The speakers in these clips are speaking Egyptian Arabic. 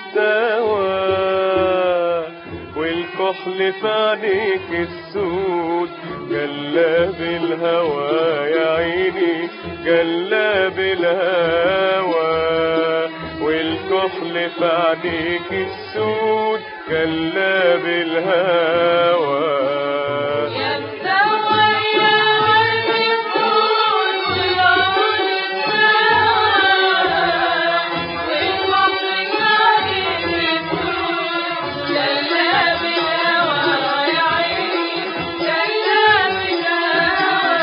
استوى والكحل في عينيك السود جلاب الهوى يا عيني جلاب الهوى والكحل في عينيك السود جلاب الهوى يا مسوى يا ورد الفول والعود السوا والبحر جاري في الطول جلاب الهوى يا عيني جلاب الهوى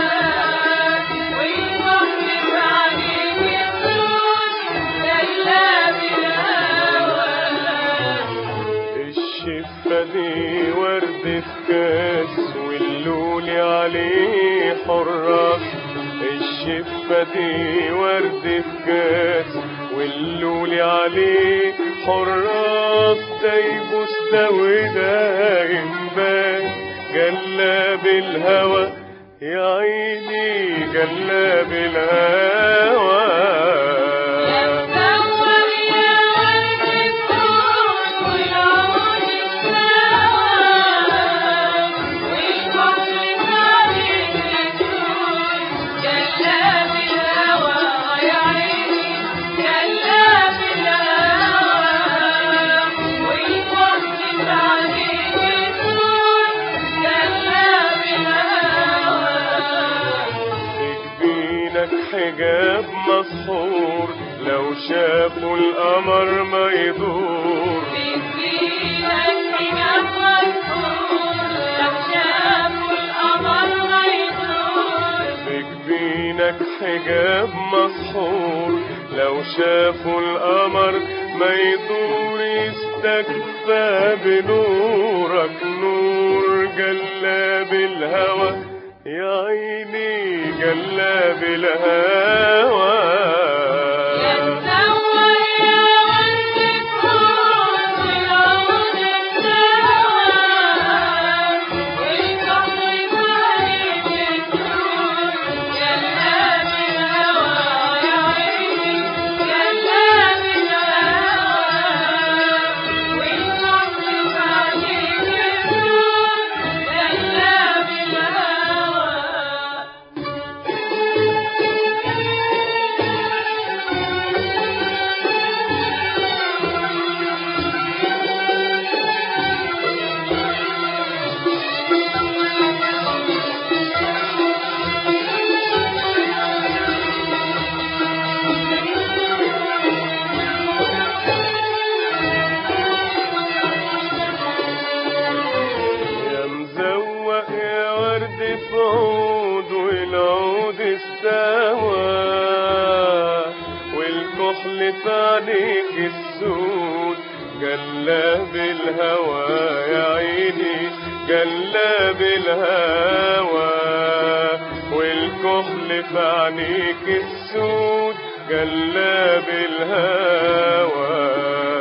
والبحر جاري في الطول جلاب الهوى الشفة دي ورد في كاس واللولي عليه حراس الشفة دي ورد في كاس واللولي عليه حراس ده يبوس ده وده ينبان جلاب الهوى يا عيني جلاب الهوى يا مسوى يا ورد الفول والعود السوا والبحر جاري في الطول جلاب الهوى يا عيني جلاب الهوى والبحر جاري في الطول جلاب الهوى جبينك حجاب مسحور لو شافوا القمر ما يدور بجبينك حجاب مسحور لو شافوا القمر ما يدور يستكفى بنورك نور جلاب الهوى يا عيني جلاب الهوى يا مزوق يا ورد في عود والعود استوى والكحل في عينيك السود جلاب الهوى يا عيني جلاب الهوى والكحل في عينيك السود جلاب الهوى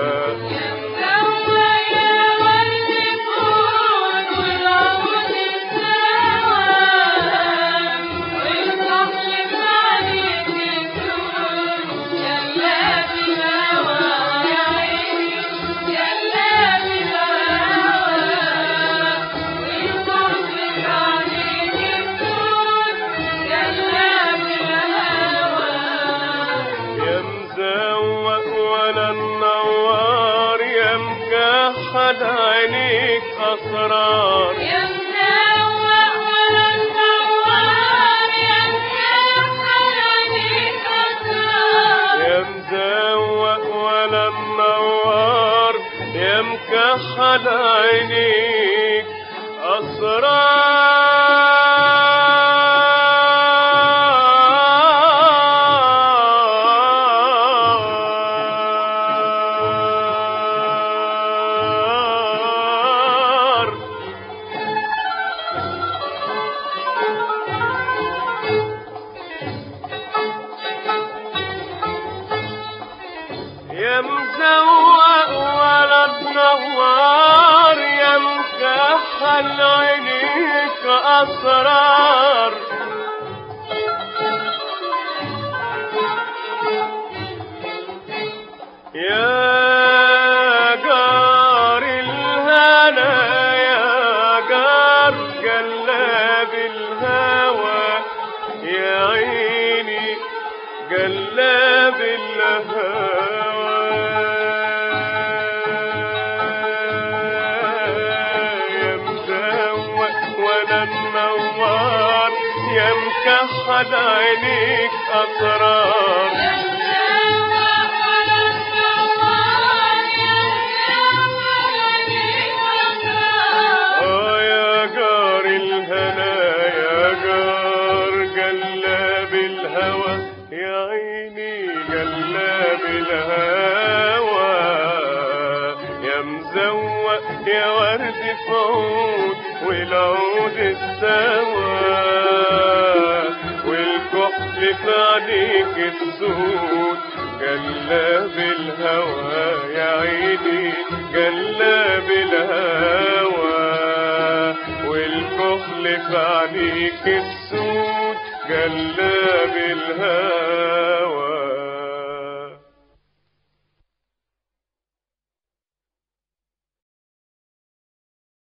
يا مزوق ولا النوار يا مكحل عينيك اسرار يا منور ولا النوار يا مكحل عليك أسرار يا مزوق ولا النوار يا مكحل عينيك أسرار يا مزوق ولا تنور يا مكحل عينيك أسرار يا كحل عينيك أسرار آه يا جار الهنا يا جار جلاب الهوى يا عيني جلاب الهوى يا مزوق يا ورد في عود والعود السوا والكحل في عينيك السود جلاب الهوى يا عيني جلاب الهوى والكحل في عينيك السود جلاب الهوى